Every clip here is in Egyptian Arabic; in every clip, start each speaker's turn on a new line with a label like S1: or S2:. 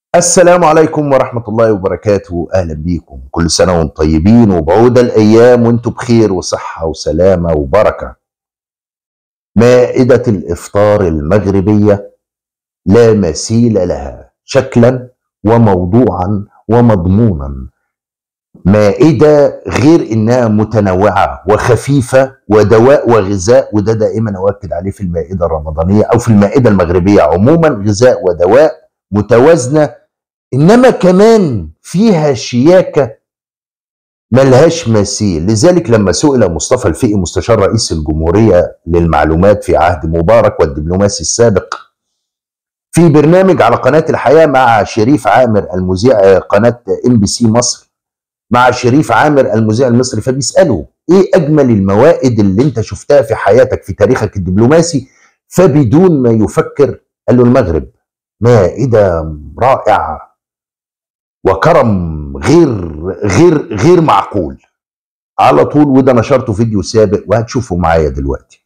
S1: السلام عليكم ورحمة الله وبركاته أهلا بيكم كل سنة وانتم طيبين وبعود الأيام وانتم بخير وصحة وسلامة وبركة مائدة الإفطار المغربية لا مثيل لها شكلا وموضوعا ومضمونا مائدة غير إنها متنوعة وخفيفة ودواء وغذاء وده دائما أؤكد عليه في المائدة الرمضانية أو في المائدة المغربية عموما غذاء ودواء متوازنة إنما كمان فيها شياكة ملهاش مثيل لذلك لما سئل مصطفى الفقي مستشار رئيس الجمهورية للمعلومات في عهد مبارك والدبلوماسي السابق في برنامج على قناة الحياة مع شريف عامر المذيع قناة ام بي سي مصر مع شريف عامر المذيع المصري فبيسأله ايه اجمل الموائد اللي انت شفتها في حياتك في تاريخك الدبلوماسي فبدون ما يفكر قال له المغرب مائدة رائعة وكرم غير غير غير معقول على طول وده نشرته فيديو سابق وهتشوفه معايا دلوقتي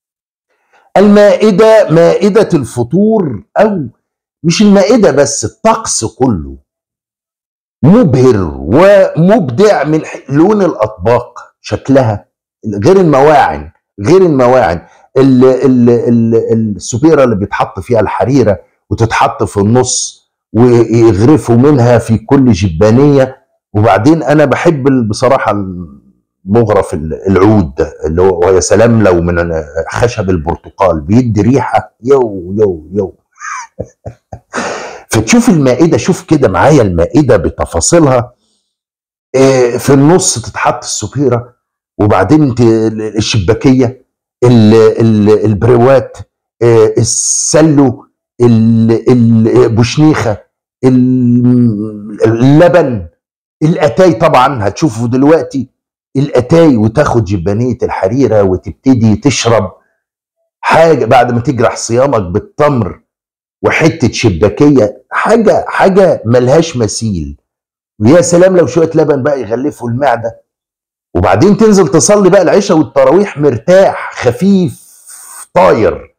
S1: المائدة مائدة الفطور أو مش المائدة بس الطقس كله مبهر ومبدع من لون الأطباق شكلها غير المواعن غير المواعن ال ال ال السبيرة اللي بيتحط فيها الحريرة وتتحط في النص ويغرفوا منها في كل جبانية وبعدين أنا بحب بصراحة مغرف العود ده اللي هو ويا سلام لو من خشب البرتقال بيدي ريحه يو يو يو فتشوف المائده شوف كده معايا المائده بتفاصيلها في النص تتحط السبيره وبعدين الشباكيه البريوات السلو البوشنيخه اللبن الاتاي طبعا هتشوفوا دلوقتي الاتاي وتاخد جبانيه الحريره وتبتدي تشرب حاجه بعد ما تجرح صيامك بالتمر وحته شباكيه حاجه حاجه ملهاش مثيل ويا سلام لو شويه لبن بقى يغلفوا المعده وبعدين تنزل تصلي بقى العشاء والتراويح مرتاح خفيف طاير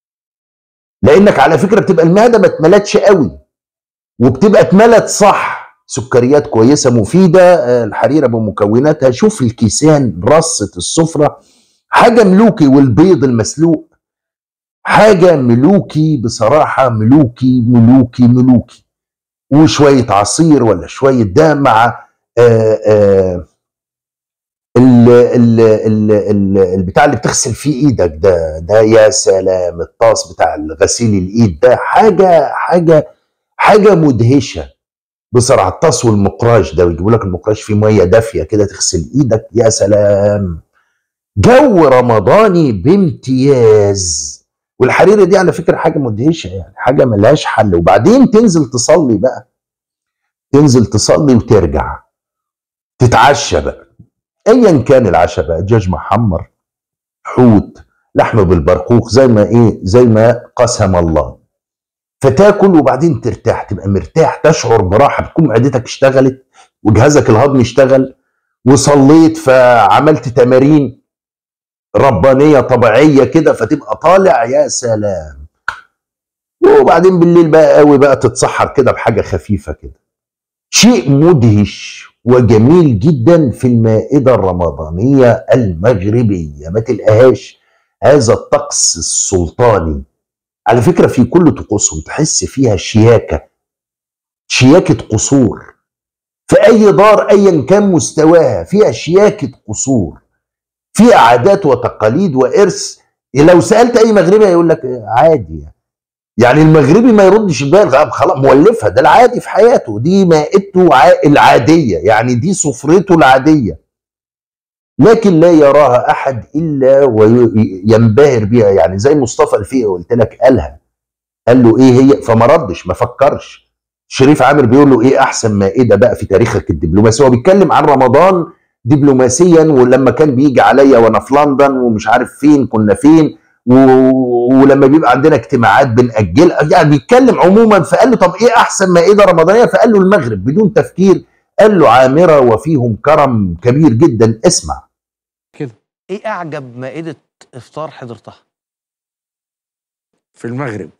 S1: لانك على فكره بتبقى المعده ما اتملتش قوي وبتبقى اتملت صح سكريات كويسه مفيده الحريره بمكوناتها شوف الكيسان رصه السفره حاجه ملوكي والبيض المسلوق حاجه ملوكي بصراحه ملوكي ملوكي ملوكي وشويه عصير ولا شويه ده مع آآ آآ ال ال ال ال البتاع اللي بتغسل فيه ايدك ده ده يا سلام الطاس بتاع غسيل الايد ده حاجه حاجه حاجه مدهشه بصراحه الطاس والمقراش ده ويجيبوا لك المقراش فيه ميه دافيه كده تغسل ايدك يا سلام جو رمضاني بامتياز والحريره دي على فكره حاجه مدهشه يعني حاجه ملهاش حل وبعدين تنزل تصلي بقى تنزل تصلي وترجع تتعشى بقى ايا كان العشاء بقى دجاج محمر حوت لحم بالبرقوق زي ما ايه زي ما قسم الله فتاكل وبعدين ترتاح تبقى مرتاح تشعر براحه بتكون معدتك اشتغلت وجهازك الهضمي اشتغل وصليت فعملت تمارين ربانيه طبيعيه كده فتبقى طالع يا سلام وبعدين بالليل بقى قوي بقى تتسحر كده بحاجه خفيفه كده شيء مدهش وجميل جدا في المائده الرمضانيه المغربيه ما تلقاهاش هذا الطقس السلطاني على فكره في كل طقوسهم تحس فيها شياكه شياكه قصور في اي دار ايا كان مستواها فيها شياكه قصور فيها عادات وتقاليد وارث لو سالت اي مغربي هيقول لك عادي يعني المغربي ما يردش البال خلاص مولفها ده العادي في حياته دي مائدته العاديه يعني دي سفرته العاديه لكن لا يراها احد الا وينبهر بها يعني زي مصطفى الفقي قلت لك قالها قال له ايه هي فما ردش ما فكرش شريف عامر بيقول له ايه احسن مائده بقى في تاريخك الدبلوماسي هو بيتكلم عن رمضان دبلوماسيا ولما كان بيجي عليا وانا في لندن ومش عارف فين كنا فين و... ولما بيبقى عندنا اجتماعات بنأجلها يعني بيتكلم عموما فقال له طب ايه احسن مائده رمضانيه فقال له المغرب بدون تفكير قال له عامره وفيهم كرم كبير جدا اسمع
S2: كده ايه اعجب مائده افطار حضرتها
S3: في المغرب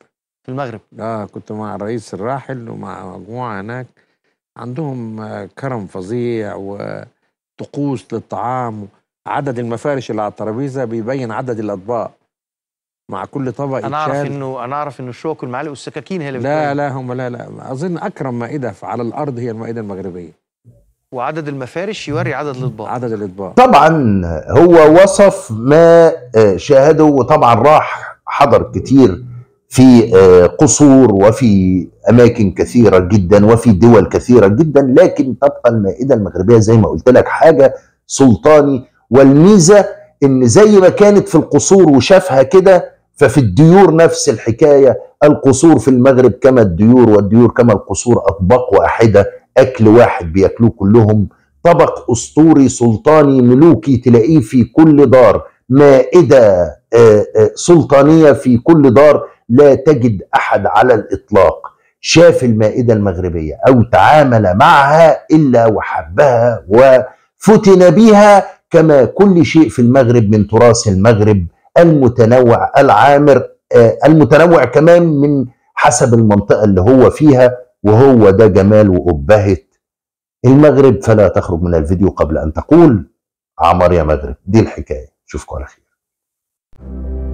S2: في المغرب
S3: اه كنت مع الرئيس الراحل ومع مجموعه هناك عندهم آه، كرم فظيع وطقوس للطعام عدد المفارش اللي على الترابيزه بيبين عدد الاطباق مع كل طبق
S2: انا اعرف
S3: يتشال.
S2: انه انا اعرف انه الشوك والمعالق والسكاكين هي اللي
S3: لا
S2: بتبين.
S3: لا هم لا لا اظن اكرم مائده على الارض هي المائده المغربيه
S2: وعدد المفارش يوري عدد الاطباق
S3: عدد الاطباق
S1: طبعا هو وصف ما آه، شاهده وطبعا راح حضر كتير في آه، قصور وفي اماكن كثيره جدا وفي دول كثيره جدا لكن تبقى المائده المغربيه زي ما قلت لك حاجه سلطاني والميزه ان زي ما كانت في القصور وشافها كده ففي الديور نفس الحكايه القصور في المغرب كما الديور والديور كما القصور اطباق واحده اكل واحد بياكلوه كلهم طبق اسطوري سلطاني ملوكي تلاقيه في كل دار مائده آه، آه، سلطانيه في كل دار لا تجد احد على الاطلاق شاف المائده المغربيه او تعامل معها الا وحبها وفتن بها كما كل شيء في المغرب من تراث المغرب المتنوع العامر آه، المتنوع كمان من حسب المنطقه اللي هو فيها وهو ده جمال وابهه المغرب فلا تخرج من الفيديو قبل ان تقول عمر يا مغرب دي الحكايه اشوفكم على خير